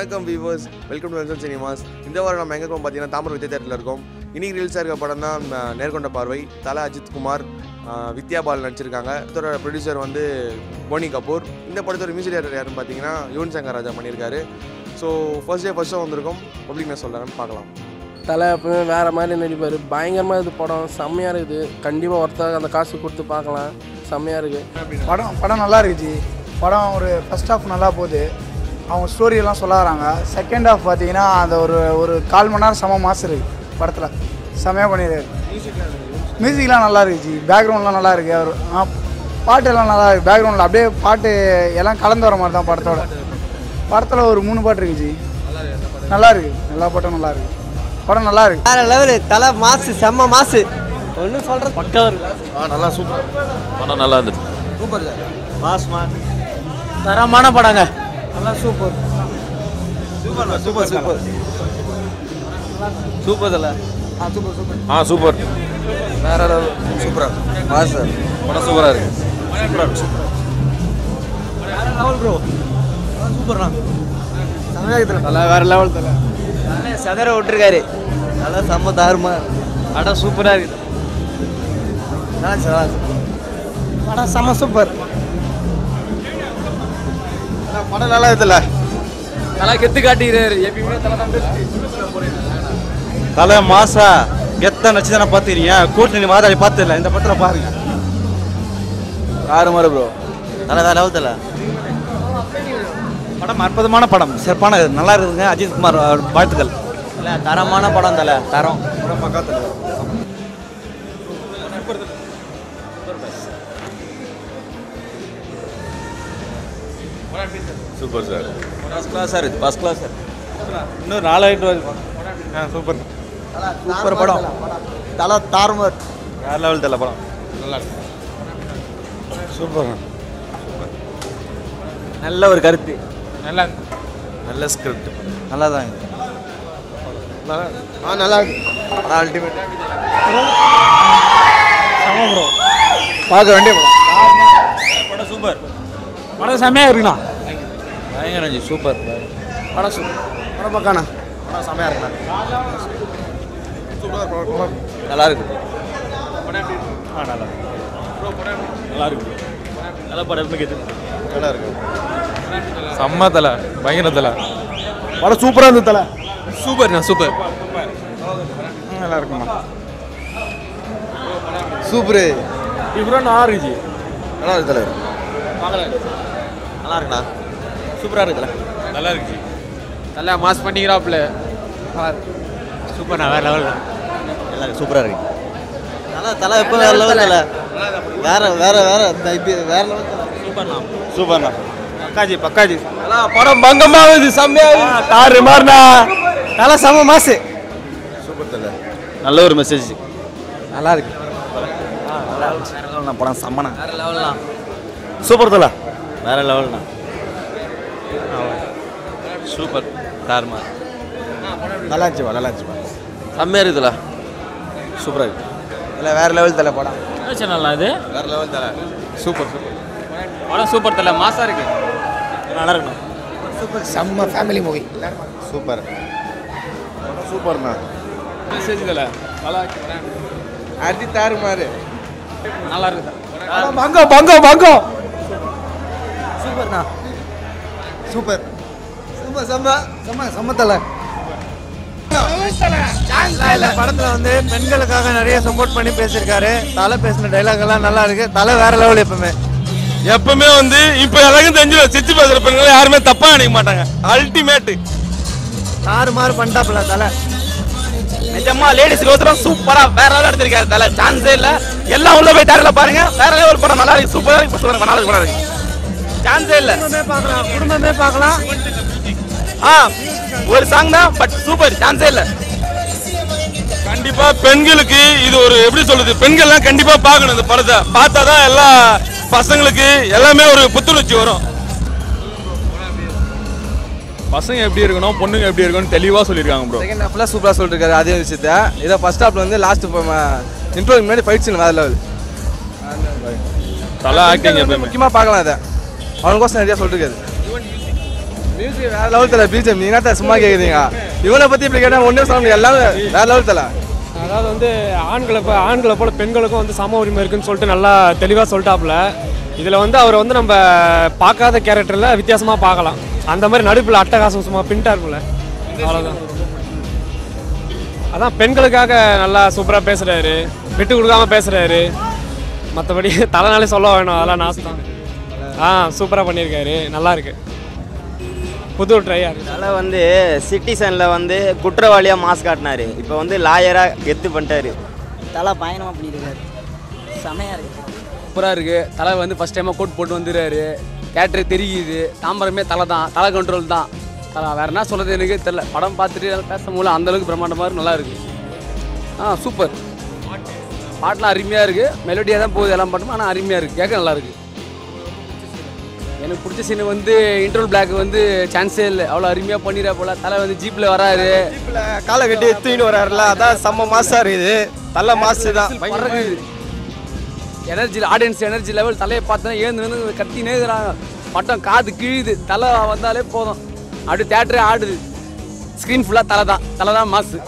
வணக்கம் viewers welcome to வென்சன் cinemas இந்த வாரம் நம்ம எங்கே இருக்கோம் பார்த்தீங்கன்னா தாமரை வித்யா தேட்டரில் இருக்கோம் இன்னைக்கு ரீல்ஸாக இருக்க படம் தான் அஹ், நேர்கொண்ட பார்வை தலை அஜித் குமார் அஹ், வித்யா பால் நடிச்சிருக்காங்க இதோட ப்ரொடியூசர் வந்து போனி கபூர் இந்த படத்தோட மியூசிக் டேரக்டர் யாருன்னு பார்த்தீங்கன்னா யுவன் சங்கர் ராஜா பண்ணியிருக்காரு so first day first show வந்திருக்கோம் பப்ளிக் நான் சொல்கிறேன்னு பார்க்கலாம் தலை எப்பவுமே வேறு மாதிரி நடிப்பார் பயங்கரமாக இது படம் செம்மையாக இருக்குது கண்டிப்பாக ஒருத்தர் அந்த காசு கொடுத்து பார்க்கலாம் செம்மையாக இருக்குது படம் படம் நல்லா இருக்கு ஜி படம் ஒரு ஃபர்ஸ்ட் ஹாஃப் நல்லா போகுது அவங்க ஸ்டோரி எல்லாம் சொல்ல வராங்க செகண்ட் ஹாஃப் பார்த்தீங்கன்னா அந்த ஒரு ஒரு கால் மணி நேரம் செம மாசு இருக்கு படத்தில் செமையாக பண்ணிடுறாரு மியூசிக்லாம் நல்லா இருக்கு ஜி பேக்ரவுண்ட்லாம் நல்லா இருக்கு அவர் ஆ, பாட்டு எல்லாம் நல்லா இருக்கு பேக்ரவுண்டில் அப்படியே பாட்டு எல்லாம் கலந்து வர மாதிரி தான் படத்தோட படத்தில் ஒரு மூணு பாட்டு இருக்கு ஜி நல்லா இருக்கு எல்லா பாட்டும் நல்லா இருக்கு படம் நல்லா இருக்கு வேற லெவலு தலை மாசு செம்ம மாசு ஒன்றும் சொல்கிறது பக்கா படம் நல்லா இருந்துச்சு மாஸ் மாஸ் தரமான படங்க சூப்பர் சூப்பர் சூப்பர் தலை ஆ சூப்பர் வேற லெவல் சூப்பரா மாஸ் சார் படம் சூப்பராக இருக்கு லெவல் ப்ரோ சூப்பர்ண்ணா தலை வேறு லெவல் தலை சதற விட்டுருக்காரு நல்லா செம்ம தாருமா படம் சூப்பராக இருக்குது நல்லா சார் படம் செம சூப்பர் படம் நல்லா இருக்குல்ல நல்லா கெத்து காட்டிக்கிறாரு எப்பயுமே தலை தான் தலை மாசா கெத்த நச்சுதானே பார்த்துக்கிறீங்க கூட்டணி மாதிரி பார்த்துல இந்த படத்தில் பாருங்க ஆறு மாதிரி ப்ரோ நல்லா வேற லெவல் தலை படம் அற்புதமான படம் சிறப்பான நல்லா இருக்குதுங்க அஜித் குமார் அவர் வாழ்த்துக்கள் இல்லை தரமான படம் தலை தரம் super sir first class sir இது ஃபர்ஸ்ட் கிளாஸ் சார் இன்னும் நாலாயிரம் ரூபாய் ஆ சூப்பர் சூப்பர் படம் தலை தாறுமாறு வேற லெவல் தலை படம் நல்லா இருக்கு சூப்பர் நல்ல ஒரு கருத்து நல்லா நல்ல ஸ்கிரிப்ட் நல்லா தான் இருக்கு ஆ நல்லா இருக்கு ஆனால் அல்டிமேட் பார்க்க வேண்டிய படம் படம் சூப்பர் படம் செம்மையாக இருக்குண்ணா பயங்கரம் ஜி சூப்பர் படம் சூப்பர் படம் பக்காண்ணா நல்லா இருக்கு ஆ நல்லா நல்லா இருக்கு நல்ல படம் எப்படி கேட்டு நல்லா இருக்கு செம்ம தலை பயங்கர தலை படம் சூப்பராக இருந்தது தலை சூப்பர்ண்ணா சூப்பர் நல்லா இருக்குமா சூப்பரு இவ்வளோ நான் இருந்துச்சு நல்லா இருக்கு தலைவர் நல்லா இருக்குண்ணா சூப்பராக இருக்குல்ல நல்லா இருக்கு ஜி தலை மாஸ் பண்ணிக்கிறாப்புல சூப்பர்ண்ணா வேற லெவல் நல்லா இருக்கு சூப்பராக இருக்கு நல்லா தலை எப்போ வேற லெவல் தலை வேற வேற வேற இந்த இப்ப வேற லெவல் தலை சூப்பர்ண்ணா சூப்பர்ண்ணா பக்காஜி பக்காஜி படம் பங்கமாகுது செம்மையாகுது தாறு மாறினா நல்லா செம மாசு சூப்பர் தலை நல்ல ஒரு மெசேஜ் நல்லா இருக்கு படம் செம்மண்ணா வேற லெவல்ண்ணா சூப்பர் தலை வேற லெவல்ண்ணா சூப்பர் தார்மா நல்லா இருந்துச்சுப்பா நல்லா இருந்துச்சுப்பா செம்மையாக இருக்குதுல்ல சூப்பராக இருக்கு இல்லை வேற லெவல் தலை படம் நல்லா இது வேற லெவல் தலை சூப்பர் சூப்பர் படம் சூப்பர் தலை மாசா இருக்கு நல்லா இருக்கணும் செம்ம ஃபேமிலி மூவி சூப்பர் சூப்பர்ண்ணா மெசேஜ் தலை நல்லா அடி தாறு மாறு நல்லா இருக்கு பங்கம் பங்கம் பங்கம் சூப்பர்ண்ணா சூப்பர் செம்ம செம்ம செம்ம செம்ம தலை படத்தில் வந்து பெண்களுக்காக நிறைய சப்போர்ட் பண்ணி பேசியிருக்காரு தலை பேசின டைலாக் எல்லாம் நல்லா இருக்கு தலை வேற லெவல் எப்பவுமே எப்பவுமே வந்து இப்போ எல்லாருக்கும் தெரிஞ்சு சித்தி பேசுகிற பெண்களை யாருமே தப்பாக நினைக்க மாட்டாங்க அல்டிமேட்டு ஆறு மாறு பண்ணிட்டாப்புல தலை நிஜமா லேடிஸ்க்கு ஒருத்தரம் சூப்பரா வேற லெவல் எடுத்திருக்காரு தலை சான்ஸே இல்ல எல்லாம் உள்ள போய் தேர்ல பாருங்க வேற லெவல் படம் நல்லா இருக்கு சூப்பரா இருக்கு சூப்பரா நல்லா இருக்கு படம் இருக்கு சான்ஸே இல்ல பார்க்கலாம் குடும்பமே பார்க்கலாம் ஆ ஒரு சாங் தான் பட் சூப்பர் சான்ஸே இல்ல கண்டிப்பா பெண்களுக்கு இது ஒரு எப்படி சொல்றது பெண்கள்லாம் கண்டிப்பா பார்க்கணும் இந்த படத்தை பார்த்தாதான் எல்லா பசங்களுக்கு எல்லாமே ஒரு புத்துணர்ச்சி வரும் பசங்க எப்படி இருக்கணும் பொண்ணுங்க எப்படி இருக்கணும் தெளிவா சொல்லியிருக்காங்க ப்ரோ செகண்ட் ஹாஃப்ல சூப்பராக சொல்லிருக்காரு அதே விஷயத்த இதை ஃபர்ஸ்ட் ஹாஃப்ல வந்து லாஸ்ட் இன்ட்ரோ முன்னாடி ஃபைட் சீன் வேற லெவல் தலை ஆக்டிங் எப்பயுமே முக்கியமாக பார்க்கலாம் இதை அவனுக்கோசம் நிறையா சொல்லிருக்காரு மியூசிக் வேற லெவல் தல பிஜிஎம் நீங்க தான் சும்மா கேக்குறீங்க இவனை பத்தி இப்படி கேட்டா ஒன்றே சொல்ல முடியாது எல்லாமே வேற லெவல் தல அதாவது வந்து ஆண்களை போ ஆண்களை போல பெண்களுக்கும் வந்து சம உரிமை இருக்குன்னு சொல்லிட்டு நல்லா தெளிவாக சொல்லிட்டாப்புல இதில் வந்து அவர் வந்து நம்ம பார்க்காத கேரக்டரில் வித்தியாசமாக பார்க்கலாம் அந்த மாதிரி நடுப்பில் அட்டகாசம் சும்மா பின்ட்டா இருக்கும்ல அவ்வளோதான் அதான் பெண்களுக்காக நல்லா சூப்பராக பேசுகிறாரு விட்டு கொடுக்காம பேசுகிறாரு மற்றபடி தலைனாலே சொல்ல வேணும் அதெல்லாம் நாசம் தான் ஆ சூப்பராக பண்ணியிருக்காரு நல்லா இருக்கு புது ட்ரையாக இருக்கு தலை வந்து சிட்டிசனில் வந்து குற்றவாளியாக மாஸ் காட்டினாரு இப்போ வந்து லாயராக கெத்து பண்ணிட்டாரு தலை பயணமாக பண்ணியிருக்காரு செமையாக இருக்கு சூப்பராக இருக்குது தலை வந்து ஃபஸ்ட் டைமாக கோட் போட்டு வந்துடுறாரு தேட்டரே தெரியுது தாம்பரமே தலை தான் தலை கண்ட்ரோல் தான் தலை வேறு என்ன சொல்கிறது எனக்கு தெரில படம் பார்த்துட்டு எல்லாம் பேச முடியல அந்தளவுக்கு பிரம்மாண்டமாக இருக்கு நல்லா இருக்குது ஆ சூப்பர் பாட்டெலாம் அருமையாக இருக்குது மெலோடியாக தான் போகுது எல்லாம் பாட்டும் ஆனால் அருமையாக இருக்குது கேட்க நல்லா இருக்குது எனக்கு பிடிச்ச சீன் வந்து இன்டர்வல் பிளாக் வந்து சான்ஸே இல்லை அவ்வளோ அருமையாக பண்ணிடுறா போல தலை வந்து ஜீப்பில் வராரு காலை கட்டி தூக்கிட்டு வராருல அதான் செம்ம மாசா இருக்குது நல்ல மாசு தான் பறக்குது எனர்ஜி ஆடியன்ஸ் எனர்ஜி லெவல் தலையை பார்த்தா ஏந்து வந்து கத்தினே இருக்கிறாங்க பட்டம் காது கிழியுது தலை வந்தாலே போதும் அப்படி தேட்டரே ஆடுது ஸ்க்ரீன் ஃபுல்லாக தலை தான் தலை தான் மாசு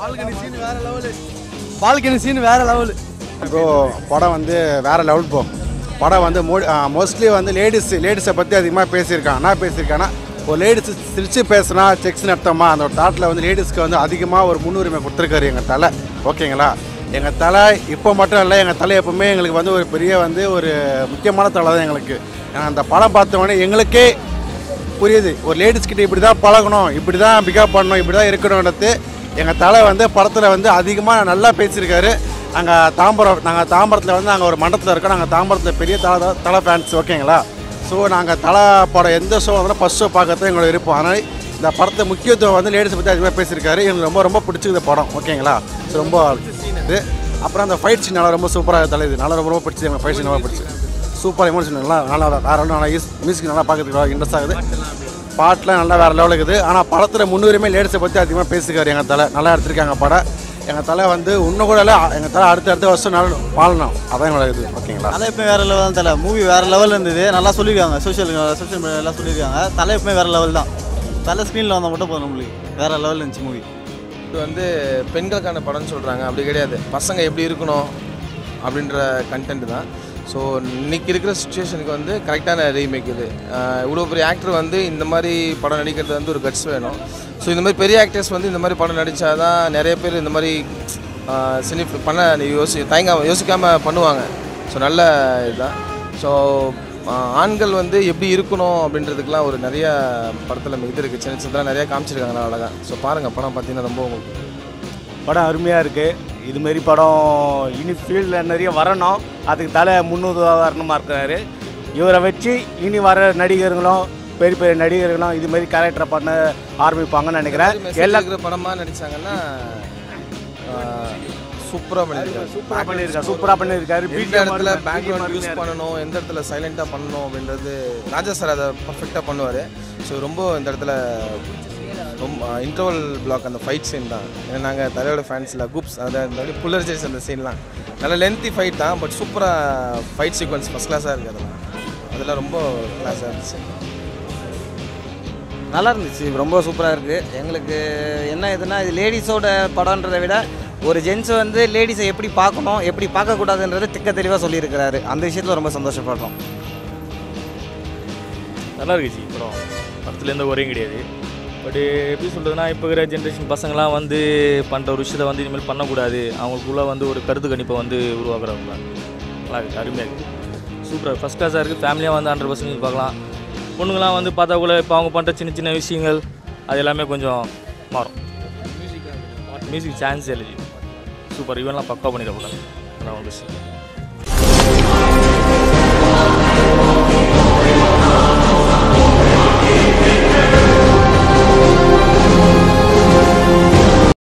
பால்கனி சீன் வேற லெவல் ப்ரோ படம் வந்து வேற லெவல் போ படம் வந்து மோ மோஸ்ட்லி வந்து லேடிஸ் லேடிஸை பற்றி அதிகமாக பேசியிருக்கான் என்ன பேசியிருக்கான்னா ஒரு லேடிஸ் சிரிச்சு பேசுனா செக்ஸ் நடத்தமா அந்த ஒரு தாட்டில் வந்து லேடிஸ்க்கு வந்து அதிகமாக ஒரு முன்னுரிமை கொடுத்துருக்காரு எங்கள் தலை ஓகேங்களா எங்கள் தலை இப்போ மட்டும் இல்லை எங்கள் தலை எப்பவுமே எங்களுக்கு வந்து ஒரு பெரிய வந்து ஒரு முக்கியமான தலை தான் எங்களுக்கு ஏன்னா அந்த படம் பார்த்த உடனே எங்களுக்கே புரியுது ஒரு லேடிஸ் கிட்ட இப்படி தான் பழகணும் இப்படி தான் பிக்கப் பண்ணணும் இப்படி தான் இருக்கணுன்றது எங்கள் தலை வந்து படத்தில் வந்து அதிகமாக நல்லா பேசியிருக்காரு நாங்கள் தாம்பரம் நாங்கள் தாம்பரத்தில் வந்து நாங்கள் ஒரு மண்டபத்தில் இருக்கோம் நாங்கள் தாம்பரத்தில் பெரிய தலை தான் தலை ஃபேன்ஸ் ஓகேங்களா ஸோ நாங்கள் தலை படம் எந்த ஷோ வந்தாலும் ஃபஸ்ட் ஷோ பார்க்கறது எங்களோட இருப்போம் ஆனால் இந்த படத்தை முக்கியத்துவம் வந்து லேடிஸை பற்றி அதிகமாக பேசியிருக்காரு எங்களுக்கு ரொம்ப ரொம்ப பிடிச்சது படம் ஓகேங்களா ஸோ ரொம்ப இது அப்புறம் அந்த ஃபைட் சீன் நல்லா ரொம்ப சூப்பராக தலை இது நல்லா ரொம்ப ரொம்ப பிடிச்சது எனக்கு ஃபைட் சீன் நல்லா பிடிச்சி சூப்பர் எமோஷன் நல்லா நல்லா வேறு நல்லா மியூசிக் நல்லா பார்க்கறதுக்கு இன்ட்ரெஸ்ட் ஆகுது பாட்டெலாம் நல்லா வேறு லெவலுக்கு இருக்குது ஆனால் படத்தில் முன்னுரிமை லேடிஸை பற்றி அதிகமாக பேசிக்காரு எங்கள் தலை நல்லா எடுத்திருக்காங்க படம் எங்கள் தலை வந்து இன்னும் கூட இல்லை எங்கள் தலை அடுத்த அடுத்த வருஷம் நல்லா வாழணும் அதான் எங்களோட இது ஓகேங்களா தலை எப்பவுமே வேற லெவல் தான் தலை மூவி வேற லெவல் இருந்தது நல்லா சொல்லியிருக்காங்க சோஷியல் சோஷியல் மீடியா எல்லாம் சொல்லியிருக்காங்க தலை எப்பவுமே வேற லெவல் தான் தலை ஸ்க்ரீனில் வந்தால் மட்டும் போதும் நம்மளுக்கு வேற லெவல் இருந்துச்சு மூவி இது வந்து பெண்களுக்கான படம்னு சொல்கிறாங்க அப்படி கிடையாது பசங்க எப்படி இருக்கணும் அப்படின்ற கண்டென்ட் தான் ஸோ இன்னைக்கு இருக்கிற சுச்சுவேஷனுக்கு வந்து கரெக்டான ரீமேக் இது ஆஹ் இவ்வளோ பெரிய ஆக்டர் வந்து இந்த மாதிரி படம் நடிக்கிறது வந்து ஒரு கட்ஸ் வேணும் ஸோ இந்த மாதிரி பெரிய ஆக்டர்ஸ் வந்து இந்த மாதிரி படம் நடித்தா தான் நிறைய பேர் இந்த மாதிரி சினி பண்ண யோசி தயங்காம யோசிக்காமல் பண்ணுவாங்க ஸோ நல்ல இதுதான் ஸோ ஆண்கள் வந்து எப்படி இருக்கணும் அப்படின்றதுக்குலாம் ஒரு நிறைய படத்தில் இது இருக்குது சின்ன சின்னதாக நிறையா காமிச்சிருக்காங்க நல்லா அழகாக ஸோ பாருங்கள் படம் பார்த்தீங்கன்னா ரொம்ப உங்களுக்கு படம் அருமையாக இருக்குது இதுமாரி படம் இனி ஃபீல்டில் நிறைய வரணும் அதுக்கு தலை முன்னுதாரணமாக இருக்கிறாரு இவரை வச்சு இனி வர நடிகர்களும் பெரிய பெரிய நடிகர்களும் இது மாதிரி கேரக்டரை பண்ண ஆரம்பிப்பாங்கன்னு நினைக்கிறேன் எல்லா எல்லா இருக்கிற படமாக நடிச்சாங்கன்னா சூப்பராக பண்ணியிருக்காரு சூப்பராக பண்ணியிருக்காரு சூப்பராக பண்ணியிருக்காரு எந்த BGM இடத்துல அருமை, பேக்ரவுண்ட் BGM யூஸ் அருமையா பண்ணணும் எந்த இடத்துல சைலண்ட்டாக பண்ணணும் அப்படின்றது ராஜா சார் அதை பர்ஃபெக்டாக பண்ணுவார் ஸோ ரொம்ப இந்த இடத்துல ரொம்ப இன்டர்வல் பிளாக் அந்த ஃபைட் சீன் தான் ஏன்னா நாங்கள் தலையோட ஃபேன்ஸில் குப்ஸ் அதை இந்த புல்லர்ஜைஸ் அந்த சீன்லாம் நல்ல லென்த்தி ஃபைட் தான் பட் சூப்பராக ஃபைட் சீக்வன்ஸ் ஃபஸ்ட் கிளாஸாக இருக்குது அதெல்லாம் அதெல்லாம் ரொம்ப கிளாஸாக இருந்துச்சு நல்லா இருந்துச்சு ரொம்ப சூப்பராக இருக்குது எங்களுக்கு என்ன இதுனா இது லேடிஸோட படம்ன்றதை விட ஒரு ஜென்ஸ் வந்து லேடிஸை எப்படி பார்க்கணும் எப்படி பார்க்கக்கூடாதுன்றதை திக்க தெளிவாக சொல்லியிருக்கிறாரு அந்த விஷயத்தில் ரொம்ப சந்தோஷப்படுறோம் நல்லா இருக்குச்சு படம் படத்துல எந்த குறையும் கிடையாது பட் எப்படி சொல்கிறதுனா இப்போ இருக்கிற ஜென்ரேஷன் பசங்களாம் வந்து பண்ணுற ஒரு விஷயத்தை வந்து இனிமேல் பண்ணக்கூடாது அவங்களுக்குள்ள வந்து ஒரு கருத்து கணிப்பை வந்து உருவாக்குறாங்க நல்லா இருக்குது அருமையாக இருக்குது சூப்பராக ஃபஸ்ட் கிளாஸாக இருக்குது ஃபேமிலியாக வந்து ஹண்ட்ரட் பர்சன்டேஜ் பார்க்கலாம் பொண்ணுங்களாம் வந்து பார்த்தா கூட இப்போ அவங்க பண்ணுற சின்ன சின்ன விஷயங்கள் அது எல்லாமே கொஞ்சம் மாறும் மியூசிக் சான்ஸ் இல்லை சூப்பர் இவன்லாம் பக்கா பண்ணிடக்கூடாது அதான் ஒரு விஷயம்